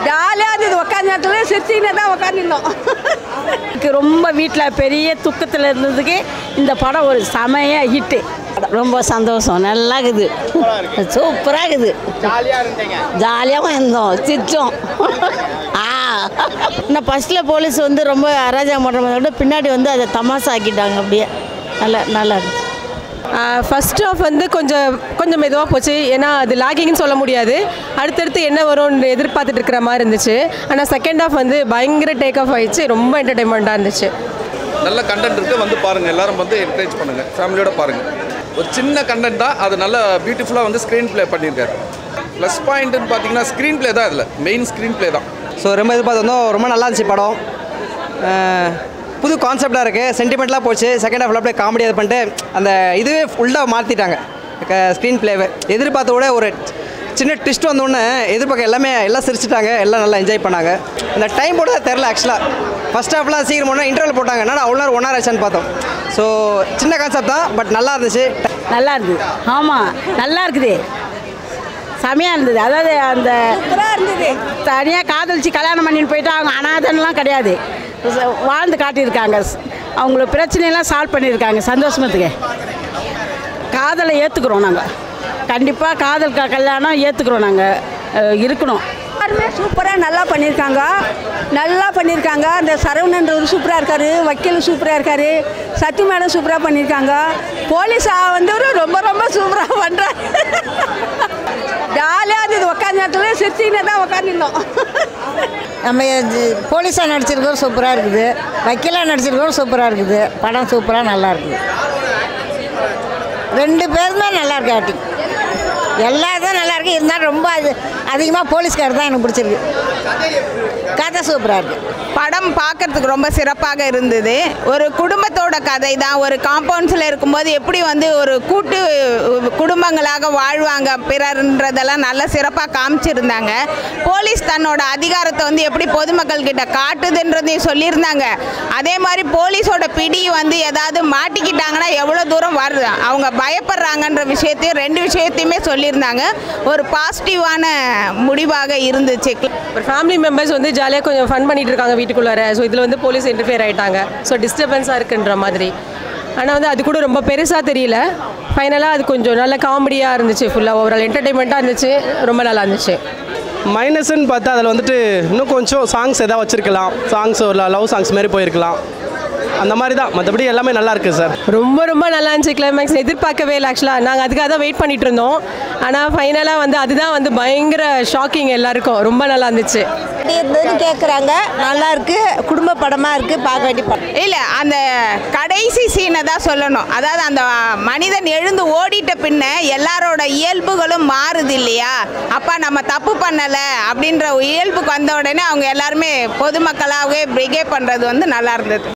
ஜாலியாக இருந்தது உட்காந்த நேரத்தில் சிரிச்சுக்கினே தான் உட்காந்துருந்தோம் எனக்கு ரொம்ப வீட்டில் பெரிய துக்கத்தில் இருந்ததுக்கு இந்த படம் ஒரு செமைய ஹிட்டு ரொம்ப சந்தோஷம் நல்லா இருக்குது சூப்பராக இருக்குது ஜாலியாக இருந்தீங்க ஜாலியாகவும் இருந்தோம் சிரிச்சோம் ஆ இன்னும் ஃபஸ்ட்டில் போலீஸ் வந்து ரொம்ப அராஜகம் பண்ணுறத விட பின்னாடி வந்து அதை தமாசா ஆக்கிட்டாங்க அப்படியே நல்லா நல்லா இருந்துச்சு ஃபர்ஸ்ட் ஆஃப் வந்து கொஞ்சம் கொஞ்சம் மெதுவாக போச்சு ஏன்னா அது லாகிங்னு சொல்ல முடியாது அடுத்தடுத்து என்ன வரும்னு எதிர்பார்த்துட்டு இருக்கிற மாதிரி இருந்துச்சு ஆனால் செகண்ட் ஆஃப் வந்து பயங்கர டேக் ஆஃப் ஆயிடுச்சு ரொம்ப என்டர்டைன்மெண்ட்டாக இருந்துச்சு நல்ல கண்டென்ட் இருக்குது வந்து பாருங்கள் எல்லாரும் வந்து என்கரேஜ் பண்ணுங்கள் ஃபேமிலியோட பாருங்கள் ஒரு சின்ன கண்டென்ட் தான் அது நல்லா பியூட்டிஃபுல்லாக வந்து ஸ்க்ரீன் ப்ளே பண்ணியிருக்காரு ப்ளஸ் பாயிண்ட்டுன்னு பார்த்தீங்கன்னா ஸ்க்ரீன் ப்ளே தான் இதில் மெயின் ஸ்க்ரீன் ப்ளே தான் ஸோ ரொம்ப எதிர்பார்த்து வந்தோம் ரொம்ப நல்லா இருந்துச்சு படம் அஹ், புது கான்செப்டாக இருக்குது சென்டிமெண்ட்லாம் போச்சு செகண்ட் ஹாஃபில் அப்படியே காமெடி இது பண்ணிட்டு அந்த இதுவே ஃபுல்லாக மாற்றிட்டாங்க ஸ்க்ரீன் ப்ளேவை எதிர்பார்த்த விட ஒரு சின்ன ட்விஸ்ட் வந்தோடனே எதிர்பார்க்க எல்லாமே எல்லாம் சிரிச்சிட்டாங்க எல்லாம் நல்லா என்ஜாய் பண்ணாங்க அந்த டைம் போட தெரில ஆக்சுவலாக ஃபஸ்ட் ஹாஃப்லாம் சீக்கிரம் போனால் இன்டர்வல் போட்டாங்க என்னடா அவ்வளோ நேரம் ஒன் ஹவர் ஆச்சான்னு பார்த்தோம் ஸோ சின்ன கான்செப்ட் தான் பட் நல்லா இருந்துச்சு நல்லா இருக்குது ஆமாம் நல்லா இருக்குது செமையாக இருந்தது அதாவது அந்த தனியாக காதலிச்சு கல்யாணம் பண்ணிட்டு போயிட்டு அவங்க அனாதன்லாம் கிடையாது ச- வாழ்ந்து காட்டியிருக்காங்க ஸ்- அவங்களுக்கு பிரச்சனையெல்லாம் சால்வ் பண்ணியிருக்காங்க சந்தோஷமத்துக்கு காதலை ஏற்றுக்குறோம் நாங்கள் கண்டிப்பாக காதல் க- கல்யாணம் ஏற்றுக்குறோம் நாங்கள் இருக்கணும் எல்லாருமே சூப்பராக நல்லா பண்ணியிருக்காங்க நல்லா பண்ணியிருக்காங்க அந்த சரவணன்றவர் சூப்பராக இருக்காரு வக்கீல் சூப்பராக இருக்காரு சத்தி மேடம் சூப்பராக பண்ணியிருக்காங்க போலீஸ் வந்து ரொம்ப ரொம்ப சூப்பராக பண்ணுறாங்க ஜாலியாக இருந்தது உட்காந்த நேரத்தில் சிரிச்சுக்கினே தான் உட்காந்துருந்தோம் நம்ம இது போலீஸாக நடிச்சிருக்கோம் சூப்பராக இருக்குது வக்கீலாக நடிச்சிருக்கோம் சூப்பராக இருக்குது படம் சூப்பராக நல்லா இருக்குது ரெண்டு பேருமே நல்லா இருக்கு ஆக்டிங் எல்லா இதுவும் நல்லா இருக்கு இருந்தாலும் ரொம்ப அது அதிகமாக போலீஸ்கார் தான் எனக்கு பிடிச்சிருக்கு கதை சூப்பராக இருக்குது படம் பார்க்கறதுக்கு ரொம்ப சிறப்பாக இருந்தது ஒரு குடும்பத்தோட கதை தான் ஒரு காம்பவுண்ட்ஸில் இருக்கும்போது எப்படி வந்து ஒரு கூட்டு குடும்பங்களாக வாழ்வாங்க பிறர்ன்றதெல்லாம் நல்ல சிறப்பாக காமிச்சிருந்தாங்க போலீஸ் தன்னோட அதிகாரத்தை வந்து எப்படி பொதுமக்கள் கிட்ட காட்டுதுன்றதையும் சொல்லியிருந்தாங்க அதே மாதிரி போலீஸோட பிடி வந்து ஏதாவது மாட்டிக்கிட்டாங்கன்னா எவ்வளோ தூரம் வருது அவங்க பயப்படுறாங்கன்ற விஷயத்தையும் ரெண்டு விஷயத்தையுமே சொல்லியிருந்தாங்க ஒரு பாசிட்டிவான முடிவாக இருந்துச்சு ஒரு ஃபேமிலி மெம்பர்ஸ் வந்து ஜாலியாக கொஞ்சம் ஃபன் பண்ணிட்டு இருக்காங்க வீட்டுக்குள்ளார ஸோ இதில் வந்து போலீஸ் இன்டர்ஃபியர் ஆகிட்டாங்க ஸோ டிஸ்டர்பன்ஸாக இருக்குன்ற மாதிரி ஆனால் வந்து அது கூட ரொம்ப பெருசாக தெரியல ஃபைனலாக அது கொஞ்சம் நல்ல காமெடியாக இருந்துச்சு ஃபுல்லாக ஓவரால் என்டர்டைன்மெண்ட்டாக இருந்துச்சு ரொம்ப நல்லா இருந்துச்சு மைனஸ்ன்னு பார்த்தா அதில் வந்துட்டு இன்னும் கொஞ்சம் சாங்ஸ் எதாவது வச்சுருக்கலாம் சாங்ஸ் ஒரு லவ் சாங்ஸ் மாதிரி போயிருக்கலாம் அந்த மாதிரி தான் மற்றபடி எல்லாமே நல்லா இருக்குது சார் ரொம்ப ரொம்ப நல்லா இருந்துச்சு கிளைமேக்ஸ் எதிர்பார்க்கவே இல்லை ஆக்சுவலாக நாங்கள் அதுக்காக தான் வெயிட் பண்ணிட்டு இருந்தோம் ஆனால் ஃபைனலாக வந்து அதுதான் வந்து பயங்கர ஷாக்கிங் எல்லாருக்கும் ரொம்ப நல்லா இருந்துச்சு எப்படி இருந்ததுன்னு கேட்குறாங்க நல்லா இருக்கு குடும்ப படமாக இருக்குது பார்க்க வேண்டிய படம் இல்லை அந்த கடைசி சீனை தான் சொல்லணும் அதாவது அந்த மனிதன் எழுந்து ஓடிட்ட பின்ன எல்லாரோட இயல்புகளும் மாறுது இல்லையா அப்பா நம்ம தப்பு பண்ணலை அப்படின்ற இயல்புக்கு வந்த உடனே அவங்க எல்லாருமே பொதுமக்களாகவே பிரிகேவ் பண்ணுறது வந்து நல்லா இருந்தது